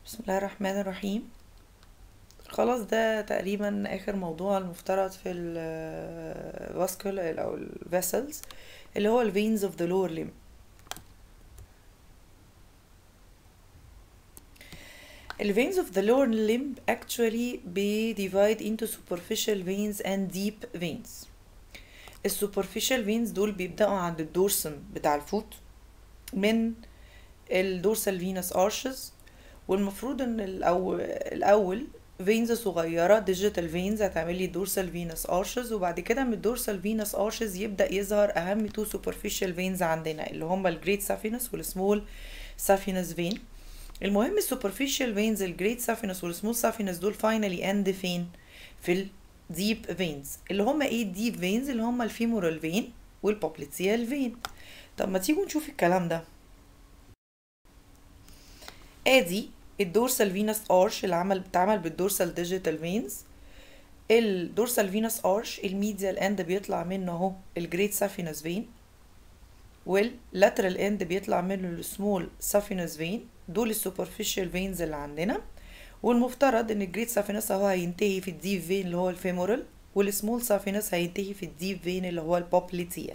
بسم الله الرحمن الرحيم خلاص ده تقريبا اخر موضوع المفترض في ال vascular او ال vessels اللي هو ال veins of the lower limb ال veins of the lower limb actually be divide into superficial veins and deep veins ال superficial veins دول بيبدأوا عند الدورسم بتاع الفوت من الدورسال فينس ارشز والمفروض ان الأول, الاول فينز صغيره ديجيتال فينز هتعمل لي دورسال فينس ارشز وبعد كده من الدورسال فينس ارشز يبدا يظهر اهم تو سوبرفيشال فينز عندنا اللي هم الجريت سافينس والسمول سافينس فين المهم السوبرفيشال فينز الجريت سافينس والسمول سافينس دول فاينلي اند فين في الديب فينز اللي هم ايه الديب فينز اللي هم الفيمورال فين والبوبليتيال فين طب ما تيجوا نشوف الكلام ده ادي الدورسال فينس ارش اللي عمل بتعمل بالدورسال ديجيتال فينز الدورسال فينس ارش الميديال اند بيطلع منه اهو الجريت سافينس فين واللاترال اند بيطلع منه السمول سافينس فين دول السوبرفيشال فينز اللي عندنا والمفترض ان الجريت سافينس اهو هينتهي في الديب فين اللي هو الفيمورال والسمول سافينس هينتهي في الديب فين اللي هو البوبليتيال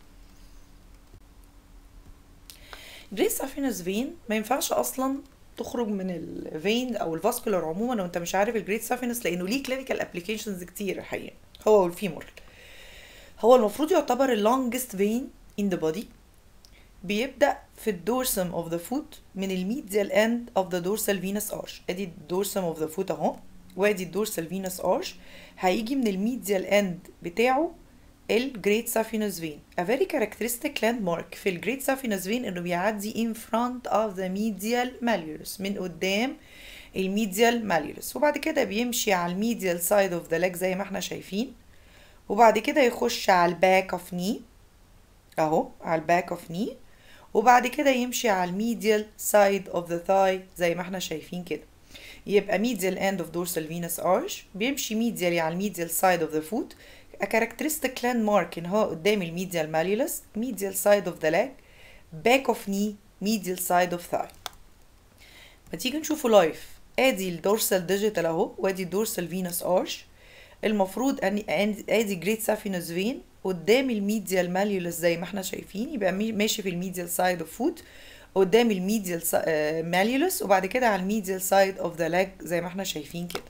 جريت سافينس فين ما ينفعش اصلا تخرج من الفين او الفاسكولار عموما لو انت مش عارف الجريت سافينس لانه ليه كلينيكال ابلكيشنز كتير الحقيقه هو والفيمورال هو المفروض يعتبر اللونجست فين ان ذا بودي بيبدا في الدورسم اوف ذا فوت من الميديال اند اوف ذا دورسال فينس ارش ادي الدورسم اوف ذا فوت اهو وادي الدورسال فينس ارش هيجي من الميديال اند بتاعه الجريت سافينس فين a very characteristic landmark في الجريت سافينس فين انه بيعدي in front of the medial malleolus من قدام الميديال malleolus وبعد كده بيمشي على الميديال سايد اوف ذا leg زي ما احنا شايفين وبعد كده يخش على الباك اوف ني اهو على الباك اوف ني وبعد كده يمشي على الميديال سايد اوف ذا ثاي زي ما احنا شايفين كده يبقى medial end of dorsal venous arch بيمشي medially على الميديال سايد اوف ذا foot a characteristic landmark ان هو قدام الميديال malleolus medial side of the leg back of knee medial side of thigh ما تيجي نشوفه لايف ادي الدورسال ديجيتال اهو وادي الدورسال فينس ارش المفروض ان ادي جريت سافينس فين قدام الميديال ماليولس زي ما احنا شايفين يبقى ماشي في الميديال سايد اوف فوت قدام الميديال ماليولس وبعد كده على الميديال سايد اوف ذا leg زي ما احنا شايفين كده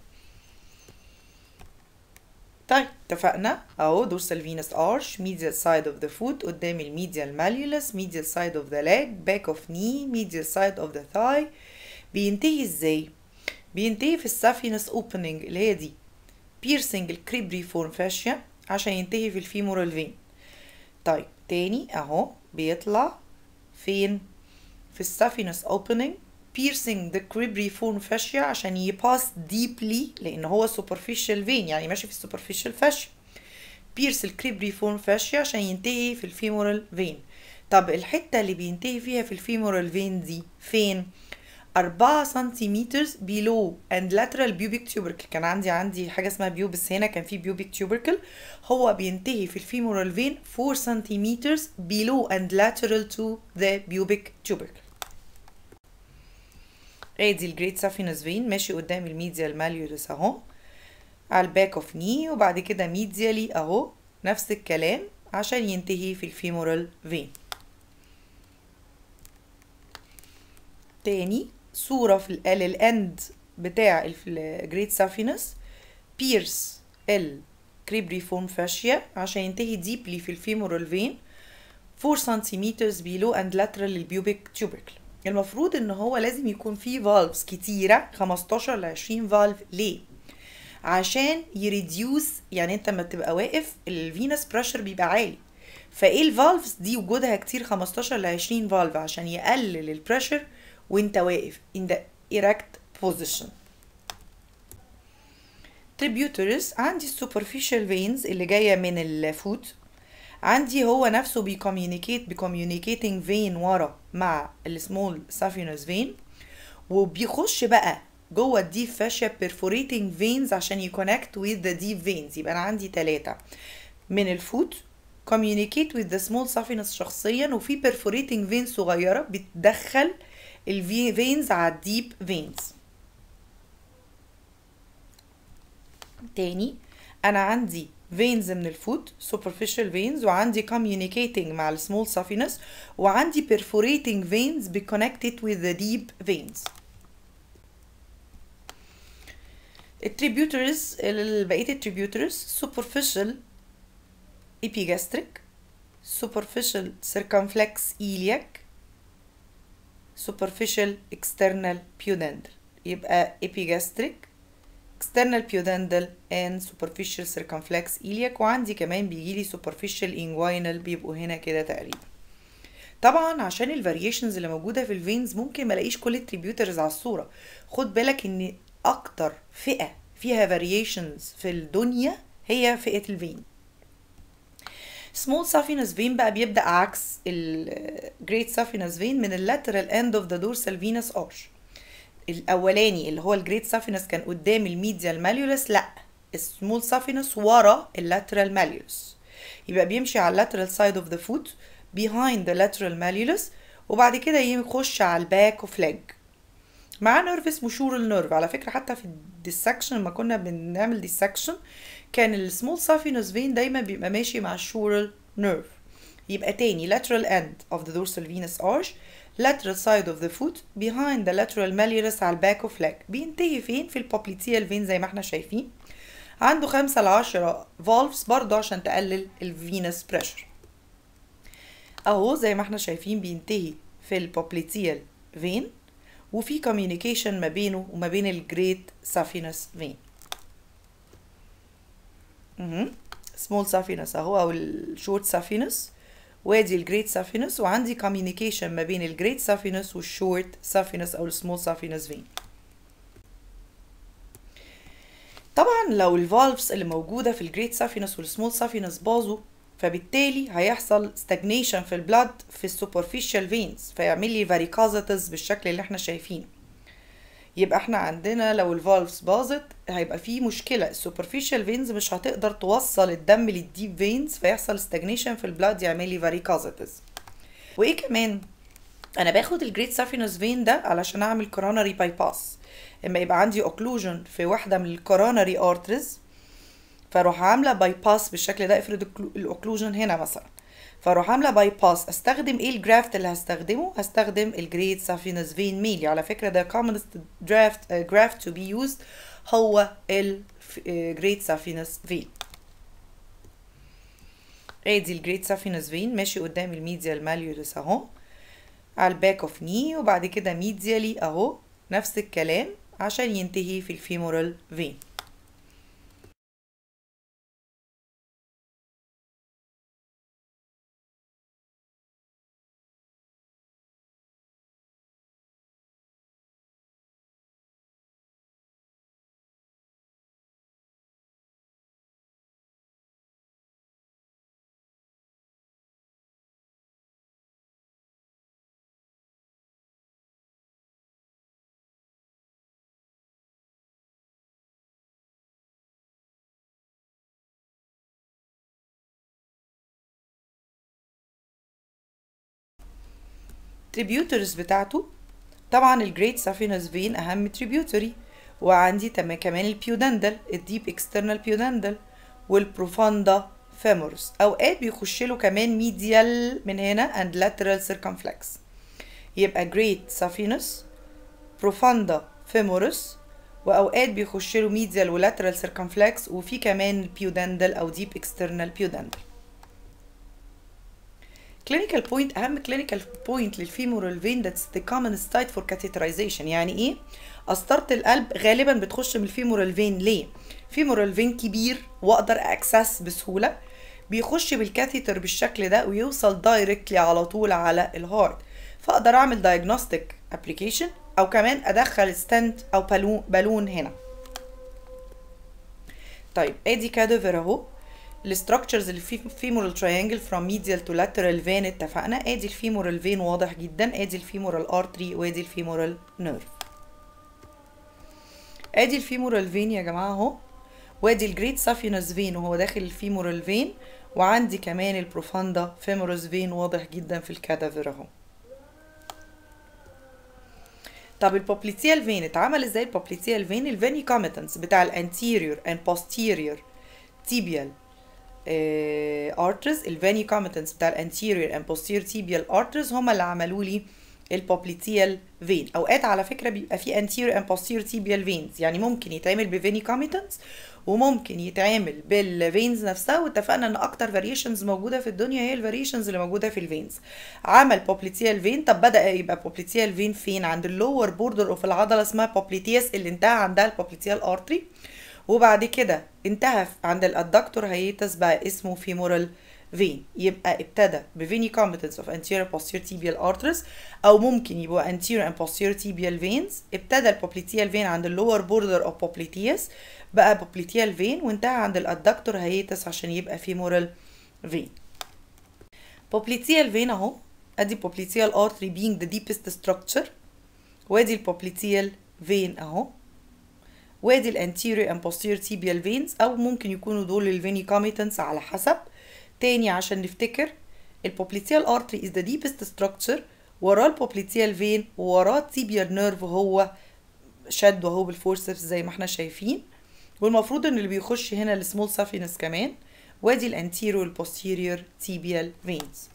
طيب اتفقنا اهو دورسال فينس ارش medial side of the foot قدام الميديال malleolus medial side of the leg back of knee medial side of the thigh بينتهي ازاي بينتهي في السافينس opening اللي هي دي piercing الكريبريفورم فاشيا عشان ينتهي في الفيمورال فين طيب تاني اهو بيطلع فين في السافينس opening piercing the cribriform fascia عشان يباس deeply لان هو superficial vein يعني ماشي في superficial fascia pierce الكريبريفورم fascia عشان ينتهي في الفيمورال vein طب الحتة اللي بينتهي فيها في الفيمورال vein دي فين؟ أربعة سنتيمتر below and lateral pubic tubercle كان عندي عندي حاجة اسمها بيوبس هنا كان في pubic tubercle هو بينتهي في الفيمورال vein 4 سنتيمتر below and lateral to the pubic tubercle ادي الجريت سافينس فين ماشي قدام الميديال ماليولس اهو على الباك اوف ني وبعد كده ميديالي اهو نفس الكلام عشان ينتهي في الفيمورال فين تاني صورة في الاند بتاع الجريت سافينس بيرس الكريبريفورم فاشيا عشان ينتهي ديبلي في الفيمورال فين 4 سنتيمتر below and lateral للبيوبيك tubercle المفروض ان هو لازم يكون فيه فالفز كتيره 15 ل 20 فالف ليه عشان يريديوس يعني انت لما تبقى واقف الفينس بريشر بيبقى عالي فايه الفالفز دي وجودها كتير 15 ل 20 فالف عشان يقلل البريشر وانت واقف in the erect position tributaries عندي superficial veins اللي جايه من الفوت عندي هو نفسه بيكوميونيكيت بكوميونيكيتنج فين ورا مع السمول سافينوس فين وبيخش بقى جوه الديب فاشيا perforating veins عشان يكونكت with the deep veins يبقى انا عندي ثلاثة من الفوت communicate with the small saphenous شخصيا وفي perforating veins صغيرة بتدخل الفينز على الديب فينز تاني انا عندي veins من الفوت superficial veins وعندي communicating مع ال small saphenous وعندي perforating veins be connected with the deep veins التريبيوترز بقية التريبيوترز superficial epigastric superficial circumflex iliac superficial external pudendal يبقى epigastric external pudendal and superficial circumflex iliac وعندي كمان بيجيلي superficial inguinal بيبقوا هنا كده تقريبا طبعا عشان الفاريشنز اللي موجوده في الفينز ممكن ما الاقيش كل التريبيوترز على الصوره خد بالك ان اكتر فئه فيها فاريشنز في الدنيا هي فئه الفين small saphenous vein بقى بيبدا عكس ال great saphenous vein من اللاترال end of the dorsal venous arch الاولاني اللي هو الجريت سافينس كان قدام الميديال ماليولس لا السمول سافينس ورا اللاترال ماليولس يبقى بيمشي على اللاترال سايد اوف ذا فوت behind the lateral malleolus وبعد كده يخش على الباك اوف ليج مع نيرف اسمه شورال نيرف على فكره حتى في الديسكشن لما كنا بنعمل ديسكشن كان السمول سافينوس فين دايما بيبقى ماشي مع الشورال نيرف يبقى تاني lateral end of the dorsal venous arch lateral side of the foot behind the lateral malleolus على الباك اوف leg بينتهي فين في البوبليتيال فين زي ما احنا شايفين عنده خمسة لعشرة فالفز برضه عشان تقلل الفينس بريشر اهو زي ما احنا شايفين بينتهي في البوبليتيال فين وفي كوميونيكيشن ما بينه وما بين الجريت سافينس فين سمول سافينس اهو او الشورت سافينس وادي الجريت سافينس وعندي كوميونيكيشن ما بين الجريت سافينس والشورت سافينس او السمول سافينس فين طبعا لو الفالفز اللي موجوده في الجريت سافينس والسمول سافينس باظوا فبالتالي هيحصل stagnation في البلاد في السوبرفيشال فينز فيعمل لي فاريكازيتس بالشكل اللي احنا شايفينه يبقى احنا عندنا لو الفالفز باظت هيبقى في مشكله السوبرفيشال فينز مش هتقدر توصل الدم للديب فينز فيحصل stagnation في البلاد يعمل لي فاريكازيتس وايه كمان انا باخد الجريت سافينوس فين ده علشان اعمل كوروناري باي باس اما يبقى عندي اوكلوجن في واحده من الكوروناري ارترز فاروح عامله باي باس بالشكل ده افرض الاوكلوجن هنا مثلا فاروح عامله باي باس استخدم ايه الجرافت اللي هستخدمه هستخدم الجريت سافينس فين ميلي على فكره ده commonest draft جرافت تو بي يوزد هو الجريت سافينس فين ادي الجريت سافينس فين ماشي قدام الميديال ماليولس اهو على الباك اوف ني وبعد كده ميديالي اهو نفس الكلام عشان ينتهي في الفيمورال فين tributaries بتاعته طبعا الجريت سافينوس فين اهم تريبيوتري وعندي تمام كمان البيودندل الديب اكسترنال بيودندل والبروفاندا فيمورس اوقات بيخش له كمان ميديال من هنا and lateral circumflex يبقى جريت سافينوس بروفاندا فيمورس واوقات بيخش له ميديال ولاترال سيركمفلكس وفي كمان بيودندل او ديب اكسترنال بيودندل clinical point اهم clinical point للفيمورال فين that's the common site for catheterization يعني ايه قسطرة القلب غالبا بتخش من الفيمورال فين ليه فيمورال فين كبير واقدر اكسس بسهوله بيخش بالكاثيتر بالشكل ده ويوصل دايركتلي على طول على الهارت فاقدر اعمل diagnostic application او كمان ادخل ستنت او بالون بالون هنا طيب ادي كادفر اهو الستراكشرز اللي في فيمورال تراينجل فروم ميديال تو لاترال فين اتفقنا ادي الفيمورال فين واضح جدا ادي الفيمورال ارتري وادي الفيمورال نيرف ادي الفيمورال فين يا جماعه اهو وادي الجريت سافينس فين وهو داخل الفيمورال فين وعندي كمان البروفاندا فيمورس فين واضح جدا في الكادافر اهو طب البوبليتيال فين اتعمل ازاي البوبليتيال فين الفيني كوميتنس بتاع الانتيريور اند posterior tibial ارترز الفيني كوميتنس بتاع الانتيريور اند posterior tibial ارترز هما اللي عملوا لي البوبليتيال فين اوقات على فكره بيبقى في anterior and posterior tibial veins يعني ممكن يتعمل بفيني كوميتنس وممكن يتعمل بالفينز نفسها واتفقنا ان اكتر فاريشنز موجوده في الدنيا هي الفاريشنز اللي موجوده في الفينز عمل بوبليتيال فين طب بدا يبقى بوبليتيال فين فين عند اللور بوردر اوف العضله اسمها بوبليتياس اللي انتهى عندها البوبليتيال ارتري وبعد كده انتهى عند الادكتور هيتس بقى اسمه فيمورال فين يبقى ابتدى بفيني كومبتنس اوف anterior posterior tibial arteries او ممكن يبقوا anterior and posterior tibial veins ابتدى البوبليتيال فين عند اللور بوردر اوف بوبليتياس بقى بوبليتيال فين وانتهى عند الادكتور هيتس عشان يبقى فيمورال فين بوبليتيال فين اهو ادي بوبليتيال artery being the deepest structure وادي البوبليتيال فين اهو وادي الانتيريور and posterior tibial veins او ممكن يكونوا دول الفيني كوميتنس على حسب تاني عشان نفتكر البوبليتيال ارتري is the deepest structure وراه البوبليتيال فين ووراه التيبيال نيرف هو شد وهو بالفورسبس زي ما احنا شايفين والمفروض ان اللي بيخش هنا السمول سافينس كمان وادي الانتيريور والبوستيريور تيبيال فينز